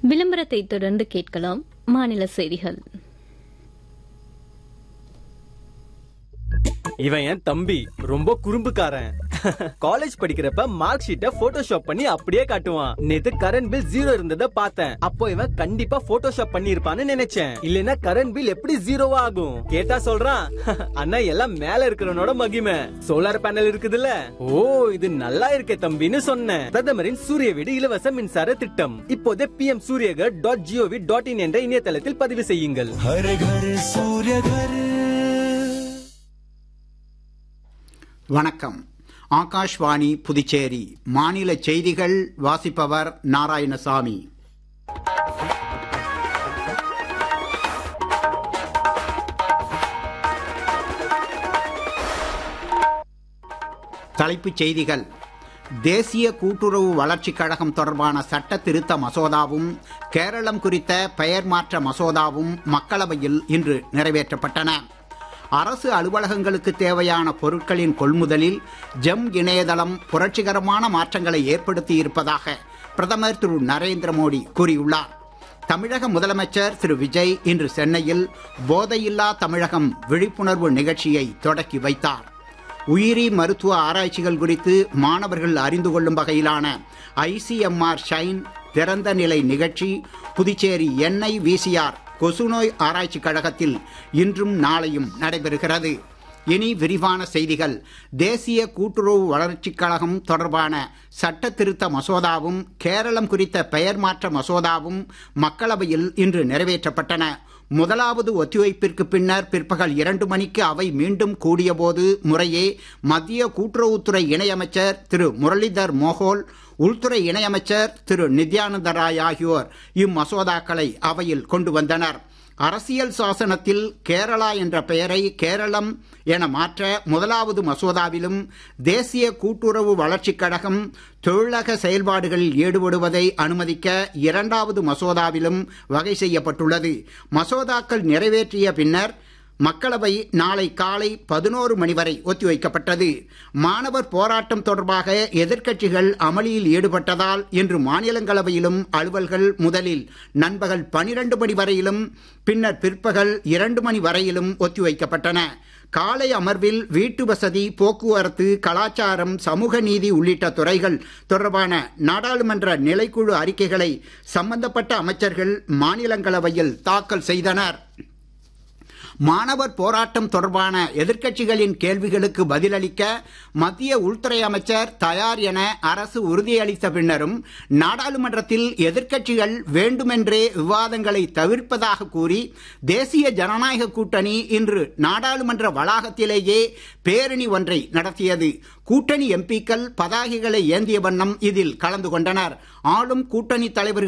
விளம்பரத்தை தொடர்ந்து கேட்கலாம் மாநில செய்திகள் இவன் என் தம்பி ரொம்ப குறும்புக்காரன் காலேஜ் படிக்கிறப்ப மார்க் ஷீட்டை போட்டோஷாப் பண்ணி அப்படியே காட்டுவான் நேத்து கரண்ட் பில் ஜீரோ இருந்தத பார்த்தேன் அப்போ இவன் கண்டிப்பா போட்டோஷாப் பண்ணி இருப்பான்னு நினைச்சேன் இல்லனா கரண்ட் பில் எப்படி ஜீரோவா ஆகும் கேட்டா சொல்றான் அண்ணா எல்லாம் மேல இருக்கிறவனோட மகிமை சோலார் பேனல் இருக்குதுல்ல ஓ இது நல்லா இருக்கே தம்பின்னு சொன்னேன் பிரதமரின் சூரிய வீடு இலவச மின்சார திட்டம் இப்போதே PM Suryaghar dot gov dot in என்ற இணையதளத்தில் பதிவு செய்யுங்கள் हर घर सूर्य घर வணக்கம் ஆகாஷ்வாணி புதுச்சேரி மாநில செய்திகள் வாசிப்பவர் நாராயணசாமி தலைப்புச் செய்திகள் தேசிய கூட்டுறவு வளர்ச்சிக் கழகம் தொடர்பான சட்ட திருத்த மசோதாவும் கேரளம் குறித்த பெயர் மாற்ற மசோதாவும் மக்களவையில் இன்று நிறைவேற்றப்பட்டன அரசு அலுவலகங்களுக்கு தேவையான பொருட்களின் கொள்முதலில் ஜெம் இணையதளம் புரட்சிகரமான மாற்றங்களை ஏற்படுத்தி இருப்பதாக பிரதமர் திரு நரேந்திர மோடி கூறியுள்ளார் தமிழக முதலமைச்சர் திரு விஜய் இன்று சென்னையில் போதையில்லா தமிழகம் விழிப்புணர்வு நிகழ்ச்சியை தொடக்கி வைத்தார் உயிரி மருத்துவ ஆராய்ச்சிகள் குறித்து மாணவர்கள் அறிந்து கொள்ளும் வகையிலான ஐசிஎம்ஆர் ஷைன் திறந்த நிலை நிகழ்ச்சி புதுச்சேரி எண்ணெய் விசிஆர் கொசுநோய் ஆராய்ச்சி கழகத்தில் இன்றும் நாளையும் நடைபெறுகிறது இனி விரிவான செய்திகள் தேசிய கூட்டுறவு வளர்ச்சிக் கழகம் தொடர்பான சட்ட திருத்த மசோதாவும் கேரளம் குறித்த பெயர் மாற்ற மசோதாவும் மக்களவையில் இன்று நிறைவேற்றப்பட்டன முதலாவது ஒத்திவைப்பிற்கு பின்னர் பிற்பகல் இரண்டு மணிக்கு அவை மீண்டும் கூடியபோது முறையே மத்திய கூட்டுறவுத்துறை இணையமைச்சர் திரு முரளிதர் மோகோல் உள்துறை இணையமைச்சர் திரு நித்யானந்த ராய் ஆகியோர் இம்மசோதாக்களை அவையில் கொண்டு வந்தனர் அரசியல் சாசனத்தில் கேரளா என்ற பெயரை கேரளம் என மாற்ற முதலாவது மசோதாவிலும் தேசிய கூட்டுறவு வளர்ச்சிக் கழகம் தொழிலக செயல்பாடுகளில் ஈடுபடுவதை அனுமதிக்க இரண்டாவது மசோதாவிலும் வகை செய்யப்பட்டுள்ளது மசோதாக்கள் நிறைவேற்றிய பின்னர் மக்களவை நாளை காலை பதினோரு மணி வரை ஒத்திவைக்கப்பட்டது மாணவர் போராட்டம் தொடர்பாக எதிர்க்கட்சிகள் அமளியில் ஈடுபட்டதால் இன்று மாநிலங்களவையிலும் அலுவல்கள் முதலில் நண்பகல் பனிரெண்டு மணி வரையிலும் பின்னர் பிற்பகல் இரண்டு மணி வரையிலும் ஒத்திவைக்கப்பட்டன காலை அமர்வில் வீட்டு வசதி போக்குவரத்து கலாச்சாரம் சமூக நீதி உள்ளிட்ட துறைகள் தொடர்பான நாடாளுமன்ற நிலைக்குழு அறிக்கைகளை சம்பந்தப்பட்ட அமைச்சர்கள் மாநிலங்களவையில் தாக்கல் செய்தனர் மாணவர் போராட்டம் தொடர்பான எதிர்க்கட்சிகளின் கேள்விகளுக்கு பதிலளிக்க மத்திய உள்துறை அமைச்சர் தயார் என அரசு உறுதியளித்த பின்னரும் நாடாளுமன்றத்தில் எதிர்க்கட்சிகள் வேண்டுமென்றே விவாதங்களை தவிர்ப்பதாக கூறி தேசிய ஜனநாயக கூட்டணி இன்று நாடாளுமன்ற வளாகத்திலேயே பேரணி ஒன்றை நடத்தியது கூட்டணி எம்பிக்கள் பதாகைகளை ஏந்திய வண்ணம் இதில் கலந்து கொண்டனர் ஆளும் கூட்டணி தலைவர்கள்